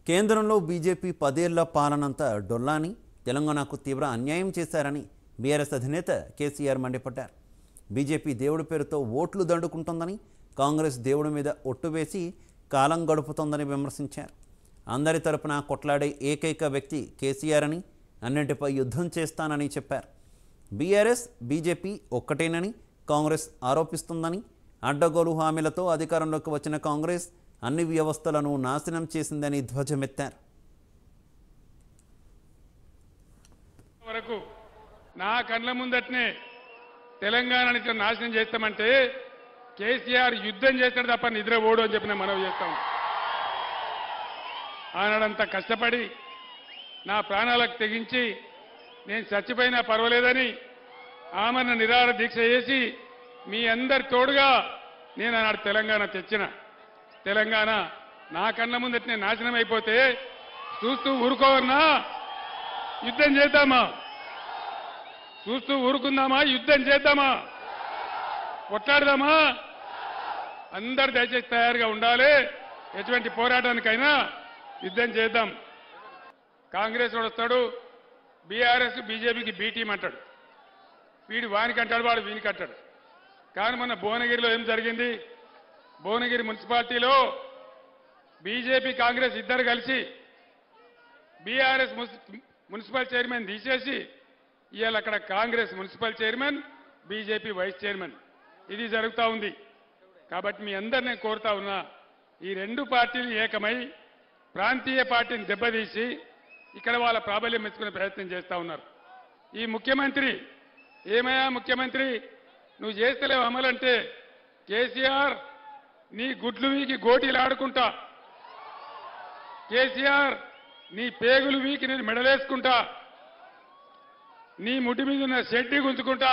కేంద్రంలో బీజేపీ పదేళ్ల పాలనంతా డొల్లాని తెలంగాణకు తీవ్ర అన్యాయం చేశారని బీఆర్ఎస్ అధినేత కేసీఆర్ మండిపడ్డారు బీజేపీ దేవుడి పేరుతో ఓట్లు దండుకుంటోందని కాంగ్రెస్ దేవుడి మీద ఒట్టు వేసి కాలం గడుపుతోందని విమర్శించారు అందరి తరపున కొట్లాడే ఏకైక వ్యక్తి కేసీఆర్ అని అన్నింటిపై యుద్ధం చేస్తానని చెప్పారు బీఆర్ఎస్ బీజేపీ ఒక్కటేనని కాంగ్రెస్ ఆరోపిస్తుందని అడ్డగోలు హామీలతో అధికారంలోకి వచ్చిన కాంగ్రెస్ అన్ని వ్యవస్థలను నాశనం చేసిందని ధ్వజమెత్తారు వరకు నా కళ్ళ ముందటనే తెలంగాణని ఇట్లా నాశనం చేస్తామంటే కేసీఆర్ యుద్ధం చేస్తాడు తప్ప నిద్ర ఓడు అని చెప్పి నేను మనవి చేస్తాం ఆనాడంతా కష్టపడి నా ప్రాణాలకు తెగించి నేను చచ్చిపోయినా పర్వాలేదని ఆమెను నిరాహార దీక్ష చేసి మీ అందరి తోడుగా నేను ఆనాడు తెలంగాణ తెచ్చిన తెలంగాణ నా కళ్ళ ముందటనే నాశనం అయిపోతే చూస్తూ ఊరుకోవన్నా యుద్ధం చేద్దామా చూస్తూ ఊరుకుందామా యుద్ధం చేద్దామా కొట్లాడదామా అందరు దయచేసి తయారుగా ఉండాలి ఎటువంటి పోరాటానికైనా యుద్ధం చేద్దాం కాంగ్రెస్ వాడు వస్తాడు బీఆర్ఎస్ బీజేపీకి బీ టీం అంటాడు వీడు వానికి అంటాడు వాడు వీనికి అంటాడు కానీ మొన్న భువనగిరిలో ఏం జరిగింది భువనగిరి మున్సిపాలిటీలో బీజేపీ కాంగ్రెస్ ఇద్దరు కలిసి బీఆర్ఎస్ మున్సిపల్ చైర్మన్ తీసేసి ఇవాళ అక్కడ Congress municipal chairman BJP vice chairman ఇది జరుగుతూ ఉంది కాబట్టి మీ అందరినీ కోరుతా ఉన్నా ఈ రెండు పార్టీలు ఏకమై ప్రాంతీయ పార్టీని దెబ్బతీసి ఇక్కడ వాళ్ళ ప్రాబల్యం మెచ్చుకునే ప్రయత్నం చేస్తా ఉన్నారు ఈ ముఖ్యమంత్రి ఏమయ్యా ముఖ్యమంత్రి నువ్వు చేస్తలేవు అమలంటే కేసీఆర్ నీ గుడ్లు వీకి గోటీలు ఆడుకుంటా కేసీఆర్ నీ పేగులు వీకి నేను మెడలేసుకుంటా నీ ముడ్డి మీద ఉన్న షెడ్డి గుంజుకుంటా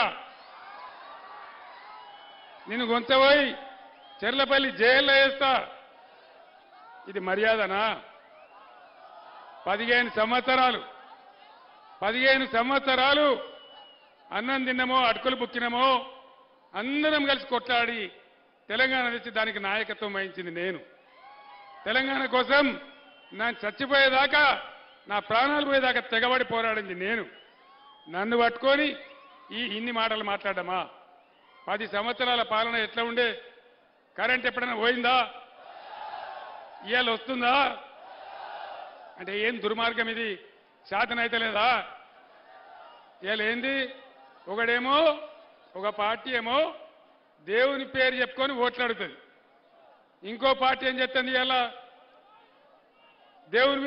నిన్ను గొంచబోయి చెర్లపల్లి జైల్లో వేస్తా ఇది మర్యాదనా పదిహేను సంవత్సరాలు పదిహేను సంవత్సరాలు అన్నం తిన్నమో అటుకులు బుక్కినమో అందరం కలిసి కొట్లాడి తెలంగాణ తెచ్చి దానికి నాయకత్వం వహించింది నేను తెలంగాణ కోసం నా చచ్చిపోయేదాకా నా ప్రాణాలు పోయేదాకా తెగబడి పోరాడింది నేను నన్ను పట్టుకొని ఈ ఇన్ని మాటలు మాట్లాడమా పది సంవత్సరాల పాలన ఎట్లా ఉండే కరెంట్ ఎప్పుడైనా పోయిందా ఇవాళ వస్తుందా అంటే ఏం దుర్మార్గం ఇది శాతనైతే లేదా ఇవాళ ఏంది ఒకడేమో ఒక పార్టీ ఏమో దేవుని పేరు చెప్పుకొని ఓట్లు అడుగుతుంది ఇంకో పార్టీ ఏం చెప్తుంది ఇవాళ దేవుని